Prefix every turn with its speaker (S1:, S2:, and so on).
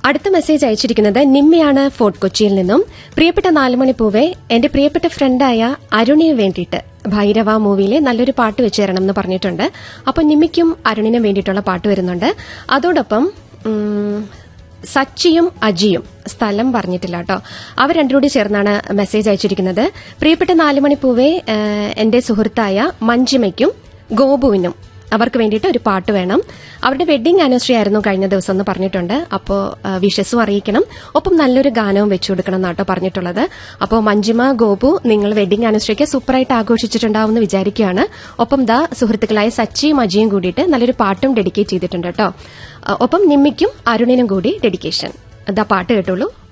S1: അടുത്ത മെസ്സേജ് അയച്ചിരിക്കുന്നത് നിമ്മയാണ് ഫോർട്ട് കൊച്ചിയിൽ നിന്നും പ്രിയപ്പെട്ട നാലുമണി പൂവെ എന്റെ പ്രിയപ്പെട്ട ഫ്രണ്ടായ അരുണിന് വേണ്ടിയിട്ട് ഭൈരവ മൂവിയിലെ നല്ലൊരു പാട്ട് വെച്ച് തരണം എന്ന് പറഞ്ഞിട്ടുണ്ട് അപ്പോൾ നിമ്മിക്കും അരുണിനും വേണ്ടിയിട്ടുള്ള പാട്ട് വരുന്നുണ്ട് അതോടൊപ്പം ഉം, സച്ചിയും അജിയും സ്ഥലം പറഞ്ഞിട്ടില്ല കേട്ടോ അവർ രണ്ടുകൂടി ചേർന്നാണ് മെസ്സേജ് അയച്ചിരിക്കുന്നത് പ്രിയപ്പെട്ട നാലുമണി പൂവെ ഏഹ്, എന്റെ സുഹൃത്തായ മഞ്ജിമയ്ക്കും ഗോപുവിനും അവർക്ക് വേണ്ടിയിട്ട് ഒരു പാട്ട് വേണം അവരുടെ വെഡിങ് ആനിവേഴ്സറി ആയിരുന്നു കഴിഞ്ഞ ദിവസം എന്ന് പറഞ്ഞിട്ടുണ്ട് അപ്പോൾ വിഷസും അറിയിക്കണം ഒപ്പം നല്ലൊരു ഗാനവും വെച്ചു കൊടുക്കണം എന്നാട്ടോ പറഞ്ഞിട്ടുള്ളത് അപ്പോൾ മഞ്ജിമ ഗോപു നിങ്ങൾ വെഡിങ് ആനിവേഴ്സറിക്ക് സൂപ്പറായിട്ട് ആഘോഷിച്ചിട്ടുണ്ടാവും എന്ന് വിചാരിക്കുകയാണ് ഒപ്പം ദാ സുഹൃത്തുക്കളായ സച്ചിയും അജിയും കൂടിയിട്ട് നല്ലൊരു പാട്ടും ഡെഡിക്കേറ്റ് ചെയ്തിട്ടുണ്ട് കേട്ടോ ഒപ്പം നിമ്മിക്കും അരുണിനും കൂടി ഡെഡിക്കേഷൻ ദാ പാട്ട് കേട്ടോളൂ